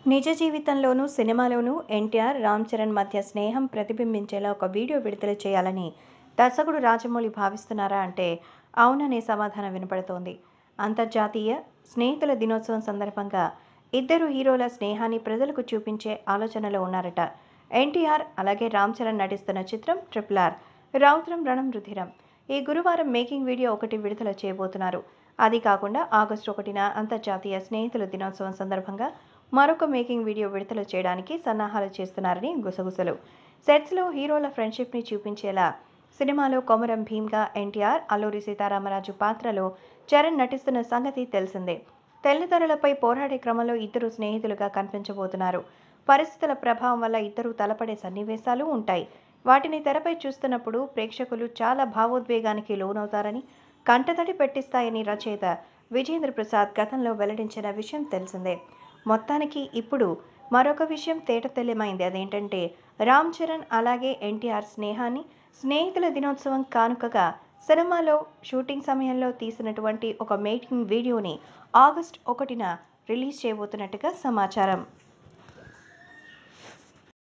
నిజ జీవితంలోనూ సినిమాలోనూ ఎన్టీఆర్ రామ్ చరణ్ మధ్య స్నేహం ప్రతిబింబించేలా ఒక వీడియో విడుదల చేయాలని దర్శకుడు రాజమౌళి భావిస్తున్నారా అంటే అవుననే సమాధానం వినపడుతోంది అంతర్జాతీయ స్నేహితుల దినోత్సవం సందర్భంగా ఇద్దరు హీరోల స్నేహాన్ని ప్రజలకు చూపించే ఆలోచనలో ఉన్నారట ఎన్టీఆర్ అలాగే రామ్ చరణ్ నటిస్తున్న చిత్రం ట్రిపుల్ ఆర్ రౌద్రం రణం రుధిరం ఈ గురువారం మేకింగ్ వీడియో ఒకటి విడుదల చేయబోతున్నారు అది కాకుండా ఆగస్టు ఒకటిన అంతర్జాతీయ స్నేహితుల దినోత్సవం సందర్భంగా మరొక మేకింగ్ వీడియో విడుదల చేయడానికి సన్నాహాలు చేస్తున్నారని గుసగుసలు సెట్స్లో హీరోల ఫ్రెండ్షిప్ని చూపించేలా సినిమాలో కొమరం భీమ్గా ఎన్టీఆర్ అల్లూరి సీతారామరాజు పాత్రలో చరణ్ నటిస్తున్న సంగతి తెలిసిందే తెల్లదొరలపై పోరాడే క్రమంలో ఇద్దరు స్నేహితులుగా కనిపించబోతున్నారు పరిస్థితుల ప్రభావం వల్ల ఇద్దరు తలపడే సన్నివేశాలు ఉంటాయి వాటిని తెరపై చూస్తున్నప్పుడు ప్రేక్షకులు చాలా భావోద్వేగానికి లోనవుతారని కంటతడి పెట్టిస్తాయని రచయిత విజేంద్ర ప్రసాద్ గతంలో వెల్లడించిన విషయం తెలిసిందే మొత్తానికి ఇప్పుడు మరొక విషయం తేటతెల్లమైంది అదేంటంటే రామ్ చరణ్ అలాగే ఎన్టీఆర్ స్నేహాన్ని స్నేహితుల దినోత్సవం కానుకగా సినిమాలో షూటింగ్ సమయంలో తీసినటువంటి ఒక మేకింగ్ వీడియోని ఆగస్ట్ ఒకటిన రిలీజ్ చేయబోతున్నట్టుగా సమాచారం